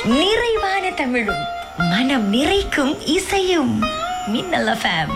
நிறைவான தமிழும் மனம் நிறைக்கும் இசையும் மின்னல் ஃபேம்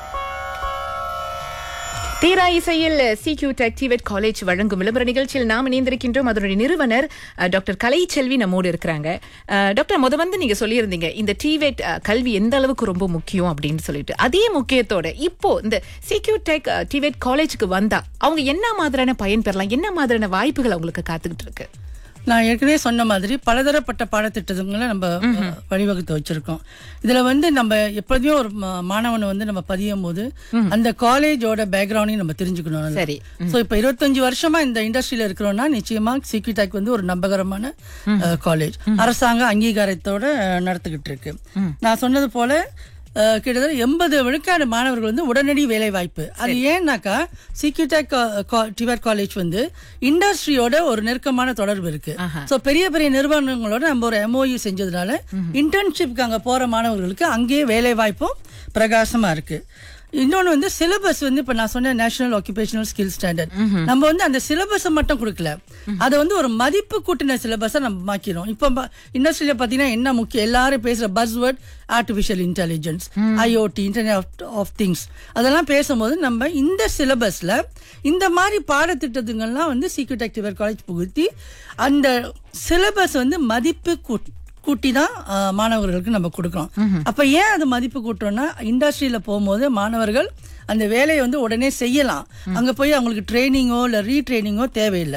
தீரா இசையில் சிக்யூ ஆக்டிவேட் காலேஜ் வழங்கும் விளம்பர நிகழ்ச்சியில் நாம் இணைந்திருக்கின்றோம் அதனுடைய நிறுவனர் அஹ், டாக்டர் கலைச்செல்வி நம்மோடு இருக்கிறாங்க அஹ், டாக்டர் முத வந்து நீங்க சொல்லியிருந்தீங்க இந்த டிவேட் கல்வி எந்த அளவுக்கு ரொம்ப முக்கியம் அப்படின்னு சொல்லிட்டு அதே முக்கியத்தோட இப்போ இந்த சிக்யூ டெக் டிவேட் காலேஜுக்கு வந்தா அவங்க என்ன மாதிரியான பயன் பெறலாம் என்ன மாதிரியான வாய்ப்புகள் அவங்களுக்கு காத்துக்கிட்டு இருக்கு நான் ஏற்கனவே சொன்ன மாதிரி பலதரப்பட்ட பாடத்திட்டங்களை நம்ம அஹ், வழிவகுத்து வச்சிருக்கோம் இதுல வந்து நம்ம எப்போதுமே ஒரு மா- மாணவனை வந்து நம்ம பதியும் போது அந்த காலேஜோட பேக்ரவுண்டையும் நம்ம தெரிஞ்சுக்கணும் சரி. ஸோ இப்போ இருபத்தஞ்சு வருஷமா இந்த இண்டஸ்ட்ரியில இருக்கிறோம்னா நிச்சயமா சிக்யூடெக் வந்து ஒரு நம்பகரமான காலேஜ் அரசாங்க அங்கீகாரத்தோட அஹ், நடத்திக்கிட்டு இருக்கு நான் சொன்னது போல அஹ், கிட்டத்தட்ட எண்பது விழுக்காடு மாணவர்கள் வந்து உடனடி வேலை வாய்ப்பு அது ஏன்னாக்கா சிக்யூடெக் டிவர் காலேஜ் வந்து இண்டஸ்ட்ரியோட ஒரு நெருக்கமான தொடர்பு இருக்கு சோ பெரிய பெரிய நிறுவனங்களோட நம்ம ஒரு எம்ஓயு செஞ்சதுனால இன்டர்ன்ஷிப்க்கு அங்க போற மாணவர்களுக்கு அங்கேயே வேலை வாய்ப்பும் பிரகாசமா இருக்கு இன்னொன்னு வந்து சிலபஸ் வந்து இப்ப நான் சொன்ன நேஷனல் ஆக்குபேஷனல் ஸ்கில் ஸ்டாண்டர்ட் நம்ம வந்து அந்த சிலபஸை மட்டும் கொடுக்கல அதை வந்து ஒரு மதிப்பு கூட்டின சிலபஸை நம்ம மாக்கிறோம் இப்போ இண்டஸ்ட்ரியில பாத்தீங்கன்னா என்ன முக்கியம் எல்லாரும் பேசுற buzzword artificial intelligence IOT internet of things அதெல்லாம் பேசும்போது நம்ம இந்த சிலபஸ்ல இந்த மாதிரி பாடத்திட்டத்துங்கள்லாம் வந்து சீக்ரெட் ஆக்டிவர் காலேஜ் புகுத்தி அந்த சிலபஸ் வந்து மதிப்பு கூட் கூட்டி தான் ஆஹ், மாணவர்களுக்கு நம்ம கொடுக்குறோம் அப்ப ஏன் அது மதிப்பு கூட்டுறோம்னா இண்டஸ்ட்ரியில போகும்போது மாணவர்கள் அந்த வேலையை வந்து உடனே செய்யலாம் அங்க போய் அவங்களுக்கு ட்ரைனிங்கோ இல்ல ரீட்ரைனிங்கோ தேவையில்லை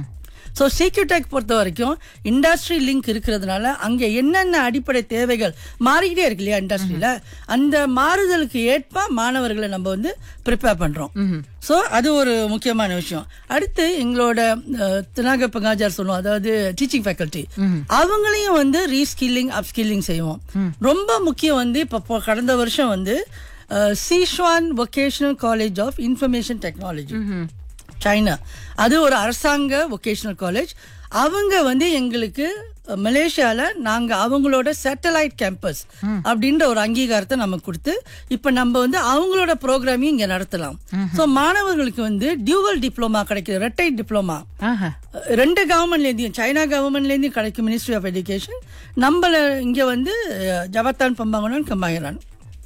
ஸோ சீக்யூடெக் பொறுத்த வரைக்கும் இண்டஸ்ட்ரி லிங்க் இருக்கிறதுனால அங்கே என்னென்ன அடிப்படை தேவைகள் மாறிக்கிட்டே இருக்கு இல்லையா இண்டஸ்ட்ரியில அந்த மாறுதலுக்கு ஏற்ப மாணவர்களை நம்ம வந்து ப்ரிப்பேர் பண்றோம் ஸோ அது ஒரு முக்கியமான விஷயம் அடுத்து எங்களோட அஹ், தினாக பங்காஜார் சொல்லுவோம் அதாவது டீச்சிங் ஃபேக்கல்ட்டி அவங்களையும் வந்து ரீஸ்கில்லிங் அப்ஸ்கில்லிங் செய்வோம் ரொம்ப முக்கியம் வந்து இப்போ போ- கடந்த வருஷம் வந்து Sichuan vocational college of information technology China அது ஒரு அரசாங்க வொகேஷனல் காலேஜ் அவங்க வந்து எங்களுக்கு அஹ், மலேசியால நாங்க அவங்களோட சேட்டலைட் கேம்பஸ் அப்படின்ற ஒரு அங்கீகாரத்தை நமக்கு கொடுத்து இப்ப நம்ம வந்து அவங்களோட ப்ரோக்ராமையும் இங்க நடத்தலாம் சோ மாணவர்களுக்கு வந்து டியூவல் டிப்ளமா கிடைக்குது ரெட்டை டிப்ளமா ஆஹா ரெண்டு கவர்மெண்ட்லேருந்தையும் சைனா கவர்மெண்ட்லேருந்து கிடைக்கும் மினிஸ்ட்ரி ஆஃப் எஜுகேஷன் நம்மள இங்க வந்து அஹ், ஜவத்தான் பம்பாங்கன்னு கம்பாயிரான்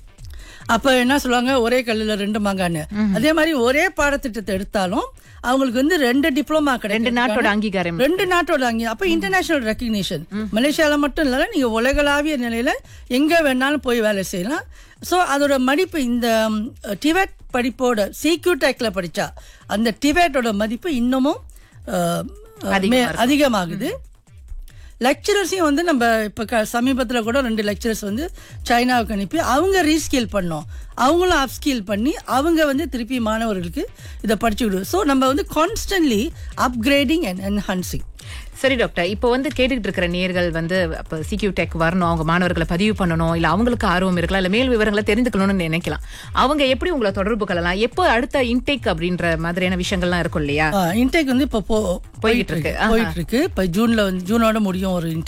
அப்ப என்ன சொல்லுவாங்க ஒரே கல்லுல ரெண்டு மாங்கான்னு அதே மாதிரி ஒரே பாடத்திட்டத்தை எடுத்தாலும் அவங்களுக்கு வந்து ரெண்டு டிப்ளமா ரெண்டு கிடைக்கும் நாட்டோட அங்கீகாரம் ரெண்டு நாட்டோட அங்கே அப்ப இன்டர்நேஷனல் ரெக்கக்னிஷன் மலேசியால மட்டும் இல்ல நீங்க உலகளாவிய நிலையில எங்க வேணாலும் போய் வேலை செய்யலாம் சோ அதோட மதிப்பு இந்த டிபெட் படிப்போட சிக்யூ டெக்ல படிச்சா அந்த டிபெட்டோட மதிப்பு இன்னமும் அஹ், அதிகமா மே- அதிகமாகுது லெக்சரர்ஸையும் வந்து நம்ம இப்போ க சமீபத்தில் கூட ரெண்டு லெக்சரர்ஸ் வந்து சைனாவுக்கு அனுப்பி அவங்க ரீஸ்கேல் பண்ணோம் அவங்களும் அப்ஸ்கேல் பண்ணி அவங்க வந்து திருப்பி மாணவர்களுக்கு இதை படிச்சு விடுவோம் ஸோ நம்ம வந்து கான்ஸ்டன்ட்லி அப்கிரேடிங் அண்ட் என்ஹான்சிங் சரி டாக்டர் இப்போ வந்து கேட்டுக்கிட்டு இருக்கிற நேர்கள் வந்து அப்போ சிக்யூ டெக் வரணும் அவங்க மாணவர்களை பதிவு பண்ணணும் இல்ல அவங்களுக்கு ஆர்வம் இருக்கலாம் இல்ல மேல் விவரங்களை தெரிந்துக்கணும்னு நினைக்கலாம் அவங்க எப்படி உங்களை தொடர்பு கொள்ளலாம் எப்போ அடுத்த இன்டேக் அப்படின்ற மாதிரியான விஷயங்கள்லாம் இருக்கும் இல்லையா இன்டேக் வந்து இப்போ போ போய்கிட்டு இருக்கு. ஆஹா. போயிட்டு இருக்கு இப்போ ஜூன்ல வந்து ஜூனோட முடியும் ஒரு